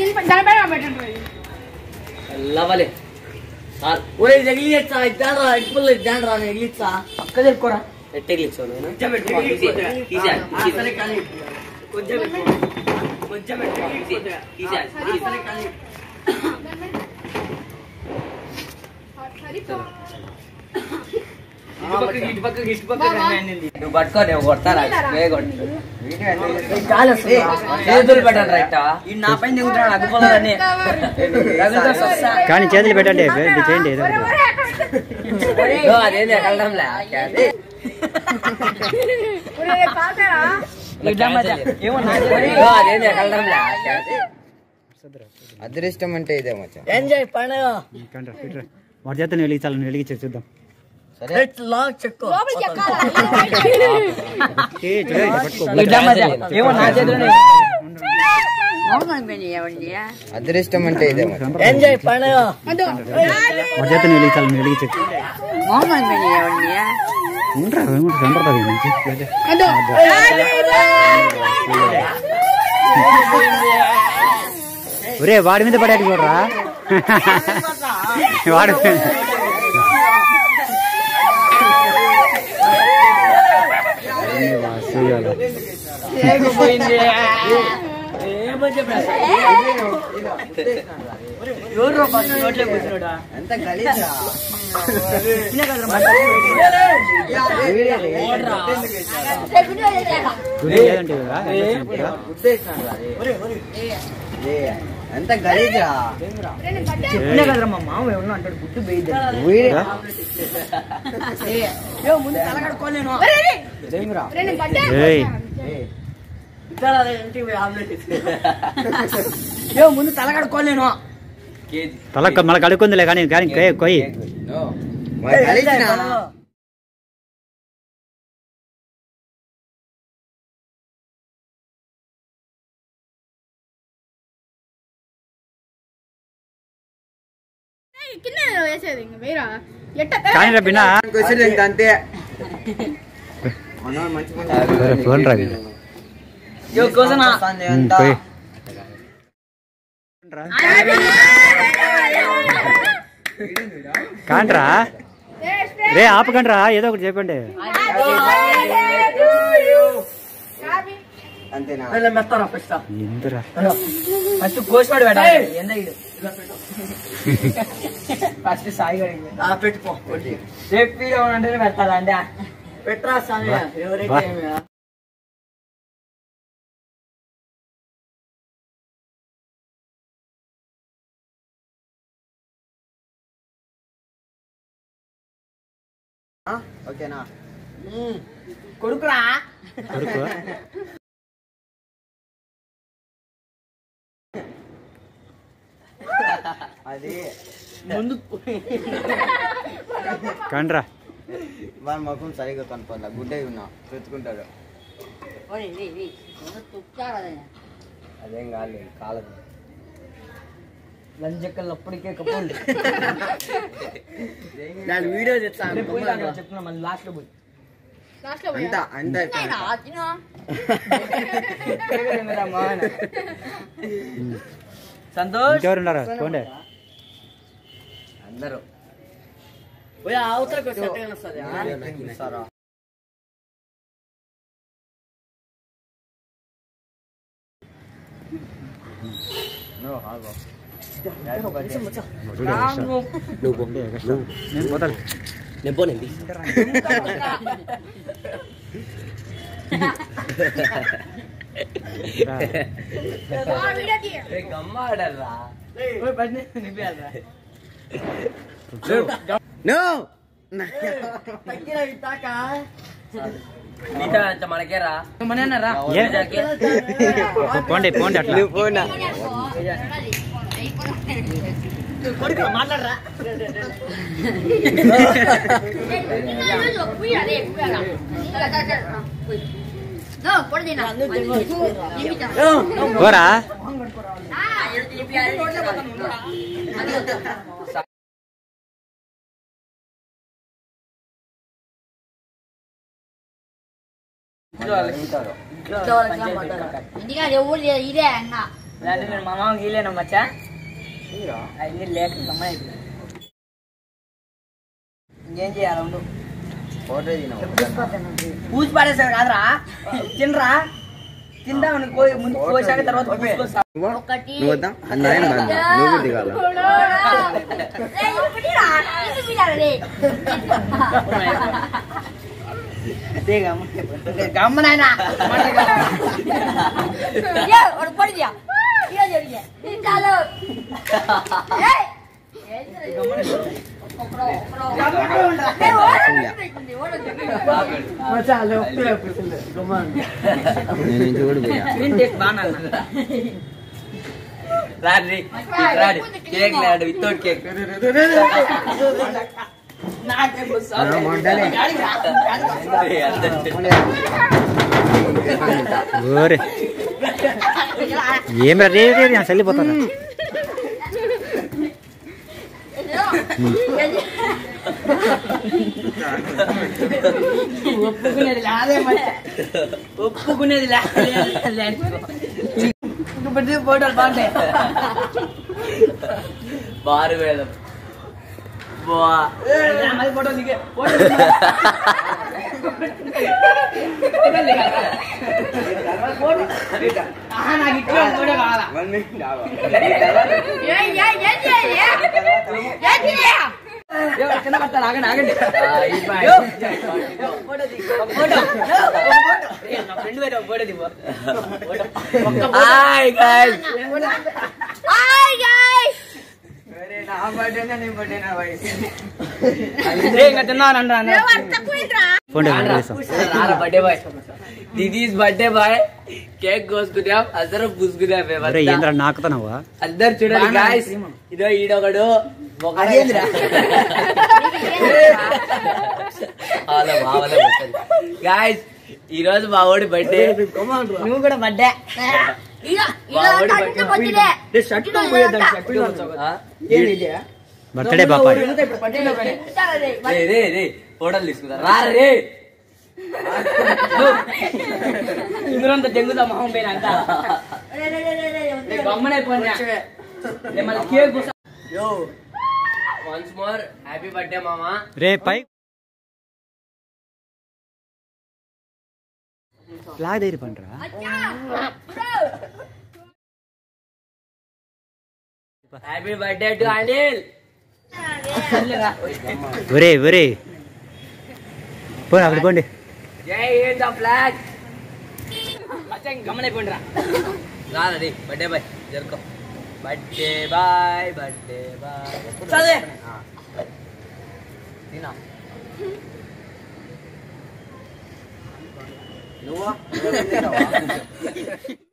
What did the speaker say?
దీని దానిపైన పెట్టండి లవలే సార్ ఒరే ఎగిలిచ్చా ఇద్దారా ఇప్పుడు ఇద్దారా ఎగిలిచ్చా పక్క చెప్పుకోరా ఎట్ట ఎగిలిచ్చావు నేను కొంచెం కొంచెం నువ్వు పట్టుకో నేను కొడతారా చేతులు పెట్టండి రైట్ ఈ నా పైన దిగుతున్నాడు అగ్గిపోలని కానీ చేతులు పెట్టండి ఇది చేయండి ఏదో ఒకటి. అదేంది ఎక్కడంలే అదేంది ఎక్కడంలే అదృష్టం అంటే ఇదే మచ్చా ఎంజాయ్ పండుగ కానీ రా, ఇటు రా. వాడి చేత నువ్వు వెలిగించాలి నువ్వు వెలిగించే చూద్దాం లాక్ చెక్కు ఏ, చూడు, ఇటు పట్టుకో. ఏమో నా చేతిలోనే అదృష్టం అంటే ఇదే మచ్చా ఎంజాయ్ పండుగ వాడి చేత నువ్వు వెలిగించాలి నువ్వు వెలిగించే ఉండరా ఏమంటారు కనపడుతుంది నుంచి ఒరే వాడి మీద పడేది చూడరా వాడి మీద. ఏ వాసుగాలు. పోయింది ఏమో చెప్పరా ఎవరు ఫస్ట్ నోట్లే కూర్చున్నాడా అంత గలీజా చూడు, లేదంటే కదా, ఏ, అంత గలీజా చెప్పినా కదరా మా మామ ఎవరన్నా అంటాడు గుడ్డు బేయిద్ది వీడే ఏ ముందు తలగడుకోలేను ఏయ్, ఏ ముందు తలగడుకోలేను తల మళ్ళీ కడుక్కుందిలే కానీ కానీ కొయ్- కొయ్యి మరి గలీజా కింద వేసేది ఇంక వేరా ఎట్ట కానీ రా బిన్నా క్వశ్చన్ ఇంత అంతే మనోడు మంచి మంచి సరే, ఫోన్ రా ఇది. వస్తుంది ఉమ్, అంతా. కొయ్. కాంట్రా రే ఆపకండ్రా ఏదో ఒకటి చెప్పండి అంతేనా మెత్తారా ఫస్ట్ ఎందురా ఫస్ట్ కోసివాడు పెట్టాలి ఎంత ఇడు ఫస్ట్ సాయి గడికి పెట్టుకో చెప్పి అంటేనే పెట్టాలా అంటే పెట్టరా స్వామి ఎవరైతే వా. ఏమి. ఆ, ఓకేనా ఉమ్. కొడుకురా కొడుకు అది ముందు కాండ్రా వారి ముఖం సరిగా కనపడలే గుడ్డే ఉన్నా పెట్టుకుంటాడు అదేం కాలేదు కాలేదు లంజక్కలు అప్పటికే కప్పండి దాని వీడియో చెప్తాను చెప్తున్నా మళ్ళీ లాస్ట్ లో పోయి లాస్ట్ లో అంత అంత అయిపోయింది. సంతోష్ ఇంకెవరు ఉన్నారా పోండి అందరూ పోయి అవతలకు సెట్ వస్తుంది సరా నువ్వు ఆగు. నువ్వు పోండి కష్టం. నేను పోతాను నేను పోనండి రా. వీడియో తీయ గమ్మాడరా నింపేయాలరా నువ్వు తగ్గిన విత్తాక నీతో అంత మనకేరా మనేనరా ఏ? పోండి పోండి అట్లా నువ్వు పోనా కొడుకు మాట్లాడరా పోరా ఇంటికాడ ఎవరు లేరు ఇదే అన్న లేదంటే నేను మా మామ గీలేను మచ్చా అన్ని లేక గమ్మని ఇంకేం చేయాలి ఉండు ఫోటో తిన పూసి పడేసారు కాదురా తినరా తిందామని కోయి ముందు కోసాక తర్వాత పూసుకొస్తా. ఒకటి నువ్వు వద్దా అది నాయన కాదు నువ్వు దిగాల అదే గమ్మ గమ్మనైనా నేను ఇంటి కూడా పోయా గ్రీన్ టేస్ట్ బాగా రాడ్రి రాడు కేక్ లేడు వితౌట్ కేక్ ఆ, మొడ్డలే. ఓరే ఏం రా రే రే నేను చల్లిపోతాను ఒప్పుకునేది లేదే మరి ఒప్పుకునేది లేదు పెట్టి ఫోటోలు బాగుంటాయి బారు వేదం బా మరి ఫోటో దిగే ఫోటో దిగే. ఫోటో. ఆహా, నాకు ఇట్లా ఫోటో కావాలా ఎవరు కింద పడతారు ఆగండి ఆగండి యో. ఫోటో దిగు. ఒక ఫోటో యో, ఒక ఫోటో. ఏ, నా ఫ్రెండ్ వేరే ఒక ఫోటో దిగు ఫోటో. ఒక్క ఫోటో. హాయ్ గైస్ ఏ, ఇంకా తిన్నాను అంటారా ఫోన్ చేస్తాం రారా బర్త్డే బాయ్ దిదీస్ బర్త్డే బాయ్ కేక్ కోసుకున్నాం అందరం పూసుకున్నాం అరే మేమంతా. ఏంద్రా నాకుతున్నావా అందరు చూడండి బాగా గాయస్ నచ్చింది. ఇదో ఈడొకడు అదేంద్రా? గాయస్ ఈ రోజు మా ఓడి బర్త్డే నువ్వు కూడా బడ్డే బర్త్డే బాపాయ్ రే రే రే ఫోటోలు తీసుకుంటా రా రే ఇందులో దెంగుతా మొహం పైన అంతా గమ్మనైపోయినా మళ్ళీ కేక్ యో వన్స్ మోర్ హ్యాపీ బర్త్డే మామా రే పై లాగ్ దగ్గర పండ్రా హ్యాపీ బర్త్డే టు అనిల్ ఒరే ఒరే పోయి అక్కడ పోండి జై హింద్ ద ఫ్లాగ్ గమ్మనైపోయినరా రా రే బర్త్డే బాయ్ జరుకో బర్త్డే బాయ్ బర్త్డే బాయ్ చదివే తినా నువ్వు